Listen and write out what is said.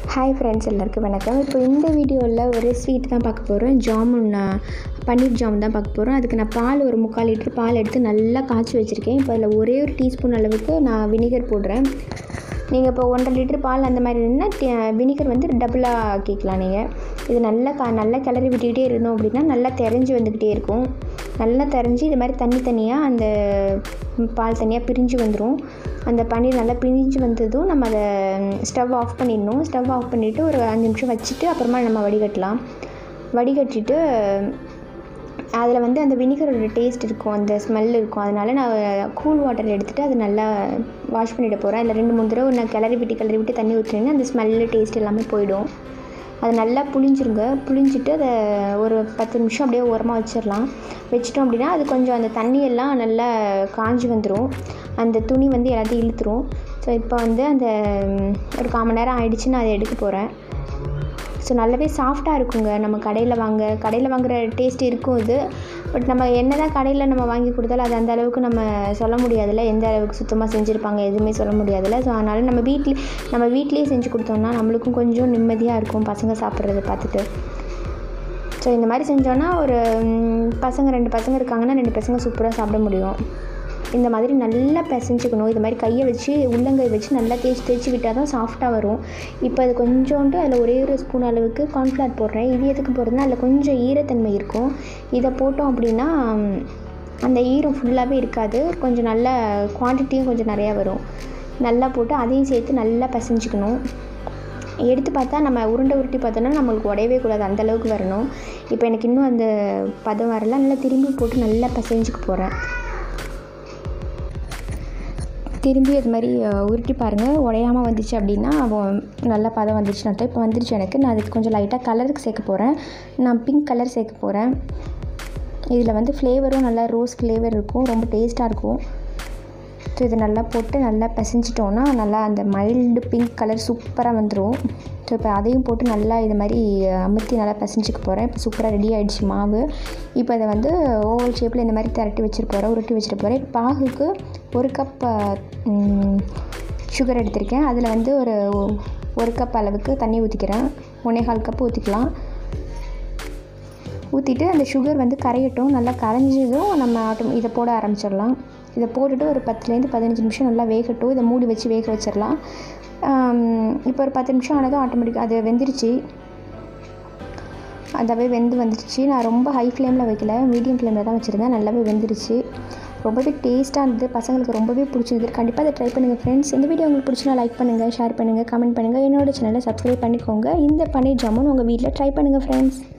hi friends எல்லாருக்கும் வணக்கம் இப்போ இந்த வீடியோவில் ஒரு ஸ்வீட் தான் பார்க்க போகிறோம் ஜாமுன் நான் பன்னீர் ஜாமுன் தான் பார்க்க போகிறோம் அதுக்கு நான் பால் ஒரு முக்கால் லிட்டர் பால் எடுத்து நல்லா காய்ச்சி வச்சுருக்கேன் இப்போ அதில் ஒரே ஒரு டீஸ்பூன் அளவுக்கு நான் வினிகர் போடுறேன் நீங்கள் இப்போ ஒன்றரை லிட்டர் பால் அந்த மாதிரி இருந்தால் வினிகர் வந்து டபுளாக ஆக்கிக்கலாம் நீங்கள் இது நல்லா கா நல்லா கிளறி விட்டுக்கிட்டே இருந்தோம் அப்படின்னா நல்லா தெரிஞ்சு வந்துக்கிட்டே இருக்கும் நல்லா தெரிஞ்சு இது மாதிரி தண்ணி தனியாக அந்த பால் தனியாக பிரிஞ்சு வந்துடும் அந்த பன்னீர் நல்லா பிரிஞ்சு வந்ததும் நம்ம அதை ஸ்டவ் ஆஃப் பண்ணிடணும் ஸ்டவ் ஆஃப் பண்ணிவிட்டு ஒரு அஞ்சு நிமிஷம் வச்சுட்டு அப்புறமா நம்ம வடிகட்டலாம் வடிகட்டிட்டு அதில் வந்து அந்த வினிகரோட டேஸ்ட் இருக்கும் அந்த ஸ்மெல் இருக்கும் அதனால நான் கூல் வாட்டர் எடுத்துகிட்டு அதை நல்லா வாஷ் பண்ணிட போகிறேன் அதில் ரெண்டு மூணு தடவை நான் கிளறி விட்டு கிளறி விட்டு தண்ணி ஊற்றினேன்னா அந்த ஸ்மெல்லு டேஸ்ட் எல்லாமே போயிடும் அது நல்லா புளிஞ்சிருங்க புளிஞ்சிட்டு அதை ஒரு பத்து நிமிஷம் அப்படியே ஓரமாக வச்சிடலாம் வச்சிட்டோம் அப்படின்னா அது கொஞ்சம் அந்த தண்ணியெல்லாம் நல்லா காஞ்சி வந்துடும் அந்த துணி வந்து எல்லாத்தையும் இழுத்துரும் ஸோ இப்போ வந்து அந்த ஒரு கால் மணி நேரம் ஆயிடுச்சு நான் அதை எடுக்க போகிறேன் ஸோ நல்லாவே சாஃப்டாக இருக்குங்க நம்ம கடையில் வாங்க கடையில் வாங்குகிற டேஸ்ட் இருக்கும் இது பட் நம்ம என்ன தான் கடையில் நம்ம வாங்கி கொடுத்தாலும் அது அந்த அளவுக்கு நம்ம சொல்ல முடியாதுல்ல எந்த அளவுக்கு சுத்தமாக செஞ்சுருப்பாங்க எதுவுமே சொல்ல முடியாதுல்ல ஸோ அதனால் நம்ம வீட்டில் நம்ம வீட்லேயே செஞ்சு கொடுத்தோம்னா நம்மளுக்கும் கொஞ்சம் நிம்மதியாக இருக்கும் பசங்க சாப்பிட்றத பார்த்துட்டு ஸோ இந்த மாதிரி செஞ்சோன்னா ஒரு பசங்க ரெண்டு பசங்க இருக்காங்கன்னா ரெண்டு பசங்க சூப்பராக சாப்பிட முடியும் இந்த மாதிரி நல்லா பிசைஞ்சுக்கணும் இது மாதிரி கையை வச்சு உள்ளங்கை வச்சு நல்லா தேய்ச்சி தேய்ச்சி விட்டால் தான் சாஃப்டாக வரும் இப்போ அது கொஞ்சோண்டு அதில் ஒரே ஒரு ஸ்பூன் அளவுக்கு கார்ன்ஃப்ளவர் போடுறேன் இது எதுக்கு போடுறதுனா அதில் கொஞ்சம் ஈரத்தன்மை இருக்கும் இதை போட்டோம் அப்படின்னா அந்த ஈரம் ஃபுல்லாகவே இருக்காது கொஞ்சம் நல்ல குவான்டிட்டியும் கொஞ்சம் நிறையா வரும் நல்லா போட்டு அதையும் சேர்த்து நல்லா பிசைஞ்சிக்கணும் எடுத்து பார்த்தா நம்ம உருண்டை உருட்டி பார்த்தோன்னா நம்மளுக்கு உடையவே கூடாது அந்தளவுக்கு வரணும் இப்போ எனக்கு இன்னும் அந்த பதம் வரல நல்லா திரும்பி போட்டு நல்லா பிசைஞ்சுக்க போகிறேன் திரும்பி அது மாதிரி உருட்டி பாருங்கள் உடையாமல் வந்துச்சு அப்படின்னா நல்லா பதம் வந்துச்சுன்னு அர்த்தம் இப்போ வந்துருச்சு எனக்கு நான் அதுக்கு கொஞ்சம் லைட்டாக கலருக்கு சேர்க்க போகிறேன் நான் பிங்க் கலர் சேர்க்க போகிறேன் இதில் வந்து ஃப்ளேவரும் நல்லா ரோஸ் ஃப்ளேவர் இருக்கும் ரொம்ப டேஸ்ட்டாக இருக்கும் ஸோ இதை நல்லா போட்டு நல்லா பிசைஞ்சிட்டோன்னா நல்லா அந்த மைல்டு பிங்க் கலர் சூப்பராக வந்துடும் ஸோ இப்போ அதையும் போட்டு நல்லா இது மாதிரி அமுத்தி நல்லா பிசைஞ்சிக்க போகிறேன் இப்போ சூப்பராக ரெடி ஆகிடுச்சு மாவு இப்போ அதை வந்து ஓவல் ஷேப்பில் இந்த மாதிரி திரட்டி வச்சுட்டு போகிறேன் உருட்டி வச்சுட்டு போகிறேன் இப்போ பாகுக்கு ஒரு கப் சுகர் எடுத்திருக்கேன் அதில் வந்து ஒரு ஒரு கப் அளவுக்கு தண்ணி ஊற்றிக்கிறேன் ஒன்றே கால் கப் ஊற்றிக்கலாம் ஊற்றிட்டு அந்த சுகர் வந்து கரையட்டும் நல்லா கரைஞ்சதும் நம்ம ஆட்டோ இதை போட ஆரம்பிச்சிடலாம் இதை போட்டுட்டு ஒரு பத்துலேருந்து பதினஞ்சு நிமிஷம் நல்லா வேகட்டும் இதை மூடி வச்சு வேக வச்சிடலாம் இப்போ ஒரு பத்து நிமிஷம் ஆனதும் ஆட்டோமேட்டிக் அது வெந்துருச்சு அதாவே வெந்து வந்துடுச்சு நான் ரொம்ப ஹை ஃப்ளேமில் வைக்கல மீடியம் ஃப்ளேமில் தான் வச்சுருந்தேன் நல்லாவே வெந்துருச்சு ரொம்பவே டேஸ்ட்டாக இருந்தது பசங்களுக்கு ரொம்பவே பிடிச்சிருந்தது கண்டிப்பாக அதை ட்ரை பண்ணுங்கள் ஃப்ரெண்ட்ஸ் இந்த வீடியோ உங்களுக்கு பிடிச்சினா லைக் பண்ணுங்கள் ஷேர் பண்ணுங்கள் கமெண்ட் பண்ணுங்கள் என்னோட சேனலை சப்ஸ்கிரைப் பண்ணிக்கோங்க இந்த பன்னீர் ஜாமுன் உங்கள் வீட்டில் ட்ரை பண்ணுங்கள் ஃப்ரெண்ட்ஸ்